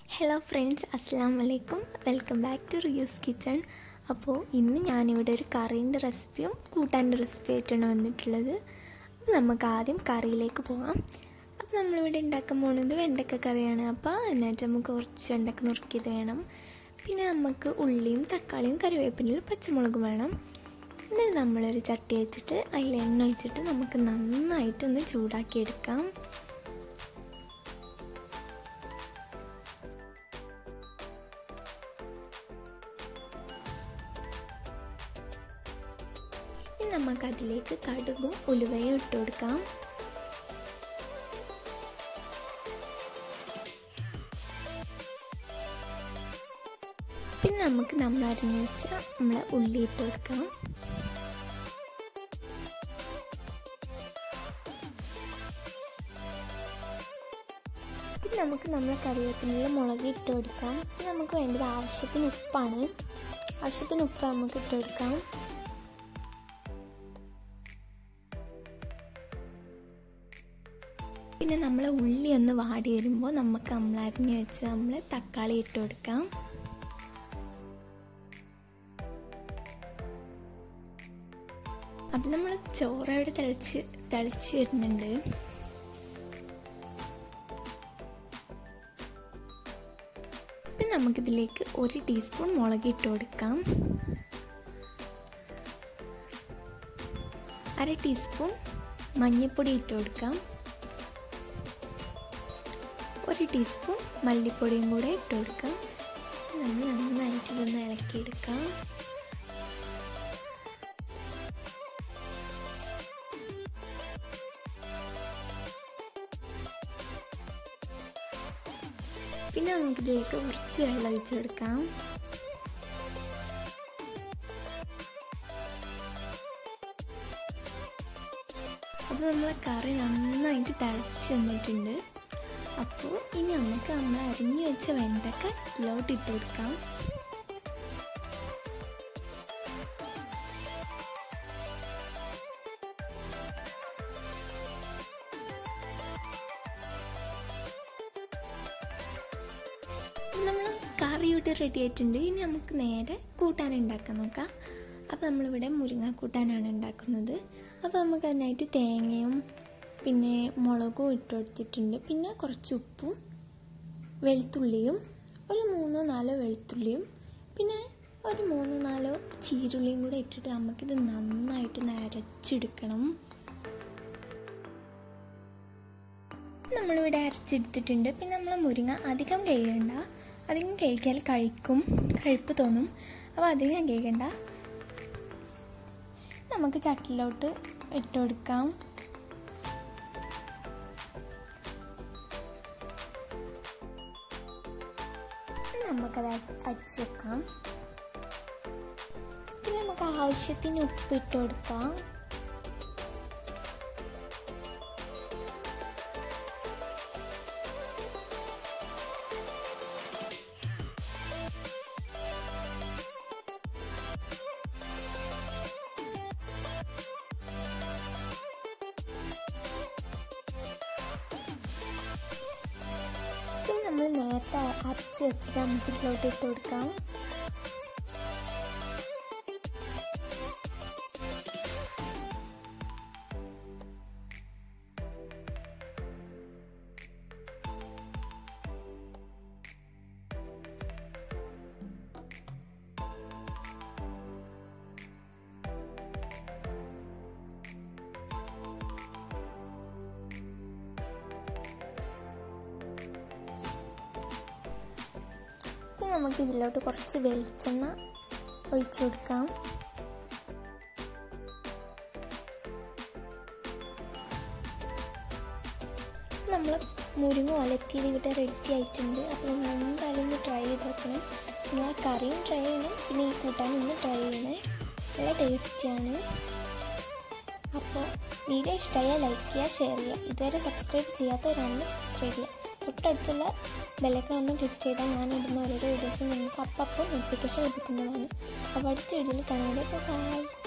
hello friends അസ്സാം വലൈക്കും welcome back to reuse kitchen അപ്പോൾ ഇന്ന് ഞാനിവിടെ ഒരു കറീൻ്റെ റെസിപ്പിയും കൂട്ടാൻ്റെ റെസിപ്പി ആയിട്ടാണ് വന്നിട്ടുള്ളത് അപ്പോൾ നമുക്ക് ആദ്യം കറിയിലേക്ക് പോകാം അപ്പോൾ നമ്മളിവിടെ ഉണ്ടാക്കാൻ പോകുന്നത് വെണ്ടക്ക കറിയാണ് അപ്പോൾ അതിനായിട്ട് നമുക്ക് കുറച്ച് വെണ്ടക്ക നുറുക്കിയത് വേണം പിന്നെ നമുക്ക് ഉള്ളിയും തക്കാളിയും കറിവേപ്പിലയും പച്ചമുളകും വേണം എന്നിട്ട് നമ്മളൊരു ചട്ടി വെച്ചിട്ട് അതിൽ എണ്ണ ഒഴിച്ചിട്ട് നമുക്ക് നന്നായിട്ടൊന്ന് ചൂടാക്കിയെടുക്കാം ഇനി നമുക്കതിലേക്ക് കടുകും ഉലുവയും ഇട്ട് കൊടുക്കാം പിന്നെ നമുക്ക് നമ്മൾ അരിഞ്ഞു വെച്ച നമ്മളെ ഉള്ളി ഇട്ട് കൊടുക്കാം പിന്നെ നമുക്ക് നമ്മളെ കറിവേപ്പിനുള്ള മുളക് ഇട്ട് കൊടുക്കാം പിന്നെ നമുക്ക് വേണ്ടത് ആവശ്യത്തിന് ഉപ്പാണ് ആവശ്യത്തിന് ഉപ്പ് നമുക്ക് ഇട്ട് കൊടുക്കാം പിന്നെ നമ്മൾ ഉള്ളി ഒന്ന് വാടി വരുമ്പോൾ നമുക്ക് നമ്മൾ അരിഞ്ഞ് വെച്ച് നമ്മൾ തക്കാളി ഇട്ട് കൊടുക്കാം അപ്പം നമ്മൾ ചോറ് അവിടെ തിളച്ച് തിളച്ച് വരുന്നുണ്ട് പിന്നെ നമുക്കിതിലേക്ക് ഒരു ടീസ്പൂൺ മുളക് ഇട്ട് കൊടുക്കാം അര ടീസ്പൂൺ മഞ്ഞൾപ്പൊടി ഇട്ട് കൊടുക്കാം ഒരു ടീസ്പൂൺ മല്ലിപ്പൊടിയും കൂടെ ഇട്ട് കൊടുക്കാം നമ്മൾ നന്നായിട്ട് ഇതൊന്ന് ഇളക്കിയെടുക്കാം പിന്നെ നമുക്കിതിലേക്ക് കുറച്ച് വെള്ളം ഒഴിച്ചു കൊടുക്കാം അപ്പോൾ നമ്മൾ കറി നന്നായിട്ട് തിളച്ച് വന്നിട്ടുണ്ട് അപ്പോൾ ഇനി നമുക്ക് നമ്മൾ അരിഞ്ഞു വെച്ച വെണ്ടക്ക ഇതിലോട്ട് ഇട്ട് കൊടുക്കാം നമ്മൾ കറി ഇവിടെ റെഡി ആയിട്ടുണ്ട് ഇനി നമുക്ക് നേരെ കൂട്ടാൻ ഉണ്ടാക്കാൻ നോക്കാം അപ്പോൾ നമ്മളിവിടെ മുരിങ്ങ കൂട്ടാനാണ് ഉണ്ടാക്കുന്നത് അപ്പോൾ നമുക്ക് അതിനായിട്ട് തേങ്ങയും പിന്നെ മുളകും ഇട്ട് കൊടുത്തിട്ടുണ്ട് പിന്നെ കുറച്ച് ഉപ്പും വെളുത്തുള്ളിയും ഒരു മൂന്നോ നാലോ വെളുത്തുള്ളിയും പിന്നെ ഒരു മൂന്നോ നാലോ ചീരുള്ളിയും കൂടെ ഇട്ടിട്ട് നമുക്കിത് നന്നായിട്ട് നരച്ചെടുക്കണം നമ്മളിവിടെ അരച്ചെടുത്തിട്ടുണ്ട് പിന്നെ നമ്മൾ മുരിങ്ങ അധികം കഴിയണ്ട അധികം കഴിക്കാൽ കഴിക്കും കഴിപ്പ് തോന്നും അപ്പോൾ അധികം കഴിക്കണ്ട നമുക്ക് ചട്ടിലോട്ട് ഇട്ട് കൊടുക്കാം നമുക്കത് അടിച്ചു വെക്കാം പിന്നെ നമുക്ക് ആവശ്യത്തിന് ഉപ്പിട്ട് കൊടുക്കാം പിന്നെ നമ്മൾ നേരത്തെ അരച്ച് വെച്ചത് നമുക്ക് ഇതിലോട്ട് ഇട്ട് കൊടുക്കാം ഇനി നമുക്ക് ഇതിലോട്ട് കുറച്ച് വെളിച്ചെണ്ണ ഒഴിച്ചു കൊടുക്കാം നമ്മൾ മുരിങ്ങ ഒലത്തിയത് ഇവിടെ റെഡി ആയിട്ടുണ്ട് അപ്പോൾ നിങ്ങൾ എന്തായാലും ഒന്ന് ട്രൈ ചെയ്ത് നോക്കണം നിങ്ങൾ കറിയും ട്രൈ ചെയ്യണം പിന്നെ ഈ കൂട്ടാനും ഒന്ന് ട്രൈ ചെയ്യണേ നല്ല ടേസ്റ്റിയാണ് അപ്പോൾ വീഡിയോ ഇഷ്ടമായാൽ ലൈക്ക് ചെയ്യുക ഷെയർ ചെയ്യുക ഇതുവരെ സബ്സ്ക്രൈബ് ചെയ്യാത്തവരാണെങ്കിൽ സബ്സ്ക്രൈബ് ചെയ്യുക തൊട്ടടുത്തുള്ള ബെല്ലൈക്കൺ ഒന്ന് ക്ലിക്ക് ചെയ്താൽ ഞാൻ ഇടുന്ന ഓരോരോ വീഡിയോസും നിങ്ങൾക്ക് അപ്പം നോട്ടിഫിക്കേഷൻ ലഭിക്കുന്നതാണ് അപ്പോൾ അടുത്ത വീഡിയോയിൽ കാണുന്നത് ബൈ